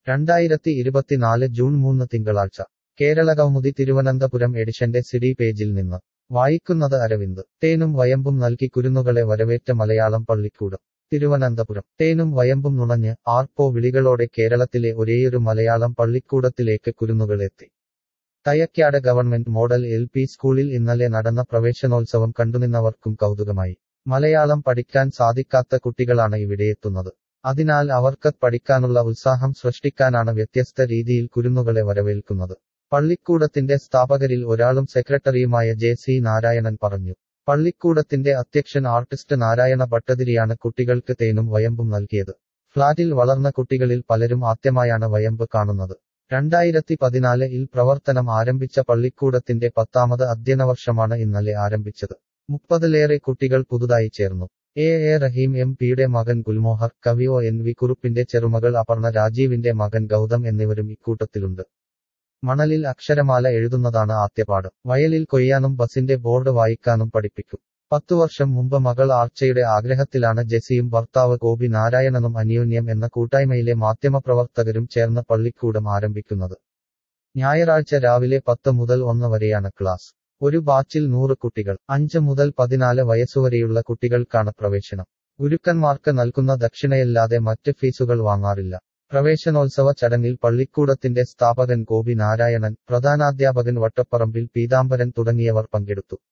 രണ്ടായിരത്തി ഇരുപത്തിനാല് ജൂൺ മൂന്ന് തിങ്കളാഴ്ച കേരള കൗമുദി തിരുവനന്തപുരം എഡിഷന്റെ സിഡി പേജിൽ നിന്ന് വായിക്കുന്നത് അരവിന്ദ് തേനും വയമ്പും നൽകി കുരുന്നുകളെ വരവേറ്റ മലയാളം പള്ളിക്കൂടം തിരുവനന്തപുരം തേനും വയമ്പും നുണഞ്ഞ് ആർപ്പോ വിളികളോടെ കേരളത്തിലെ ഒരേയൊരു മലയാളം പള്ളിക്കൂടത്തിലേക്ക് കുരുന്നുകൾ എത്തി Thaikkad government model L P സ്കൂളിൽ ഇന്നലെ നടന്ന പ്രവേശനോത്സവം കണ്ടുനിന്നവർക്കും കൗതുകമായി മലയാളം പഠിക്കാൻ സാധിക്കാത്ത കുട്ടികളാണ് ഇവിടെയെത്തുന്നത് അതിനാൽ അവർക്ക് പഠിക്കാനുള്ള ഉത്സാഹം സൃഷ്ടിക്കാനാണ് വ്യത്യസ്ത രീതിയിൽ കുരുന്നുകളെ വരവേൽക്കുന്നത് പള്ളിക്കൂടത്തിന്റെ സ്ഥാപകരിൽ ഒരാളും സെക്രട്ടറിയുമായ ജെ സി നാരായണൻ പറഞ്ഞു പള്ളിക്കൂടത്തിന്റെ അധ്യക്ഷൻ ആർട്ടിസ്റ്റ് നാരായണ ഭട്ടതിരിയാണ് കുട്ടികൾക്ക് തേനും വയമ്പും നൽകിയത് ഫ്ളാറ്റിൽ വളർന്ന കുട്ടികളിൽ പലരും ആദ്യമായാണ് വയമ്പ് കാണുന്നത് രണ്ടായിരത്തി പതിനാലിൽ പ്രവർത്തനം ആരംഭിച്ച പള്ളിക്കൂടത്തിന്റെ പത്താമത് അധ്യയന വർഷമാണ് ഇന്നലെ ആരംഭിച്ചത് മുപ്പതിലേറെ കുട്ടികൾ പുതുതായി ചേർന്നു എ എ റഹീം എം പിയുടെ മകൻ ഗുൽമോഹർ കവി ഒ എൻ വി കുറുപ്പിന്റെ ചെറുമകൾ അപർണ രാജീവിന്റെ മകൻ ഗൗതം എന്നിവരും ഇക്കൂട്ടത്തിലുണ്ട് മണലിൽ അക്ഷരമാല എഴുതുന്നതാണ് ആദ്യപാഠം വയലിൽ കൊയ്യാനും ബസിന്റെ ബോർഡ് വായിക്കാനും പഠിപ്പിക്കും പത്തു വർഷം മുമ്പ് മകൾ ആർച്ചയുടെ ആഗ്രഹത്തിലാണ് ജെസിയും ഭർത്താവ് ഗോപി നാരായണനും അന്യോന്യം എന്ന കൂട്ടായ്മയിലെ മാധ്യമപ്രവർത്തകരും ചേർന്ന് പള്ളിക്കൂടം ആരംഭിക്കുന്നത് ഞായറാഴ്ച രാവിലെ പത്ത് മുതൽ ഒന്ന് വരെയാണ് ക്ലാസ് ഒരു ബാച്ചിൽ നൂറ് കുട്ടികൾ അഞ്ച് മുതൽ പതിനാല് വയസ്സുവരെയുള്ള കുട്ടികൾക്കാണ് പ്രവേശനം ഗുരുക്കന്മാർക്ക് നൽകുന്ന ദക്ഷിണയല്ലാതെ മറ്റ് ഫീസുകൾ വാങ്ങാറില്ല പ്രവേശനോത്സവ ചടങ്ങിൽ പള്ളിക്കൂടത്തിന്റെ സ്ഥാപകൻ ഗോപി നാരായണൻ പ്രധാനാധ്യാപകൻ വട്ടപ്പറമ്പിൽ പീതാംബരൻ തുടങ്ങിയവർ പങ്കെടുത്തു